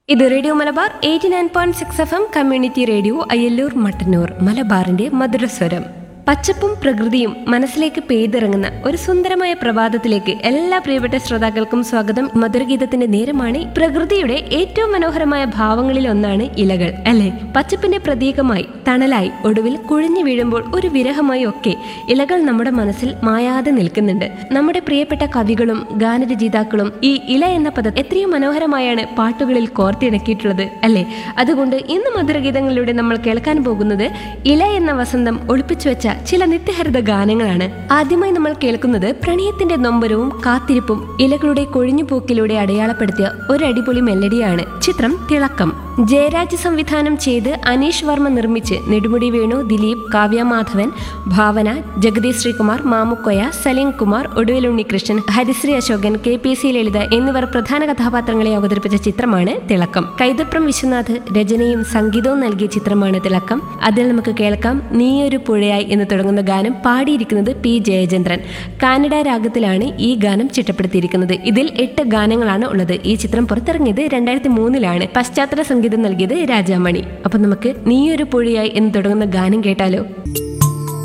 ഇത് radio Malabar eighty nine point six F M community radio Ayyalloor Mattannur മലബാറിന്റെ മധുരസ്വരം പച്ചപ്പും പ്രകൃതിയും മനസ്സിലേക്ക് പെയ്തിറങ്ങുന്ന ഒരു സുന്ദരമായ പ്രഭാതത്തിലേക്ക് എല്ലാ പ്രിയപ്പെട്ട ശ്രോതാക്കൾക്കും സ്വാഗതം മധുരഗീതത്തിന്റെ നേരമാണ് പ്രകൃതിയുടെ ഏറ്റവും മനോഹരമായ ഭാവങ്ങളിൽ ഒന്നാണ് ഇലകൾ അല്ലെ പച്ചപ്പിന്റെ പ്രതീകമായി തണലായി ഒടുവിൽ കുഴിഞ്ഞു വീഴുമ്പോൾ ഒരു വിരഹമായി ഒക്കെ ഇലകൾ നമ്മുടെ മനസ്സിൽ മായാതെ നിൽക്കുന്നുണ്ട് നമ്മുടെ പ്രിയപ്പെട്ട കവികളും ഗാനരചയിതാക്കളും ഈ ഇല എന്ന പദം എത്രയോ മനോഹരമായാണ് പാട്ടുകളിൽ കോർത്തിണക്കിയിട്ടുള്ളത് അല്ലേ അതുകൊണ്ട് ഇന്ന് മധുരഗീതങ്ങളിലൂടെ നമ്മൾ കേൾക്കാൻ പോകുന്നത് ഇല എന്ന വസന്തം ഒളിപ്പിച്ചു വെച്ച ചില നിത്യഹരിത ഗാനങ്ങളാണ് ആദ്യമായി നമ്മൾ കേൾക്കുന്നത് പ്രണയത്തിന്റെ നൊമ്പരവും കാത്തിരിപ്പും ഇലകളുടെ കൊഴിഞ്ഞുപോക്കിലൂടെ അടയാളപ്പെടുത്തിയ ഒരു അടിപൊളി മെലഡിയാണ് ചിത്രം തിളക്കം ജയരാജ് സംവിധാനം ചെയ്ത് അനീഷ് വർമ്മ നിർമ്മിച്ച് നെടുമുടി വേണു ദിലീപ് കാവ്യ മാധവൻ ഭാവന Jagdish Sreekumar Mamukkoya Salim Kumar Oduvil Unnikrishnan Harisree Asokan K P C Lalitha എന്നിവർ പ്രധാന കഥാപാത്രങ്ങളെ അവതരിപ്പിച്ച ചിത്രമാണ് തിളക്കം കൈതപ്രം വിശ്വനാഥ് രചനയും സംഗീതവും നൽകിയ ചിത്രമാണ് തിളക്കം അതിൽ നമുക്ക് കേൾക്കാം നീയൊരു പുഴയായി എന്ന് തുടങ്ങുന്ന ഗാനം പാടിയിരിക്കുന്നത് പി ജയചന്ദ്രൻ കാനഡ രാഗത്തിലാണ് ഈ ഗാനം ചിട്ടപ്പെടുത്തിയിരിക്കുന്നത് ഇതിൽ എട്ട് ഗാനങ്ങളാണ് ഉള്ളത് ഈ ചിത്രം പുറത്തിറങ്ങിയത് രണ്ടായിരത്തി മൂന്നിലാണ് പശ്ചാത്തല സംഗീതം നൽകിയത് രാജാമണി അപ്പൊ നമുക്ക് നീയൊരു പുഴയായി എന്ന് തുടങ്ങുന്ന ഗാനം കേട്ടാലോ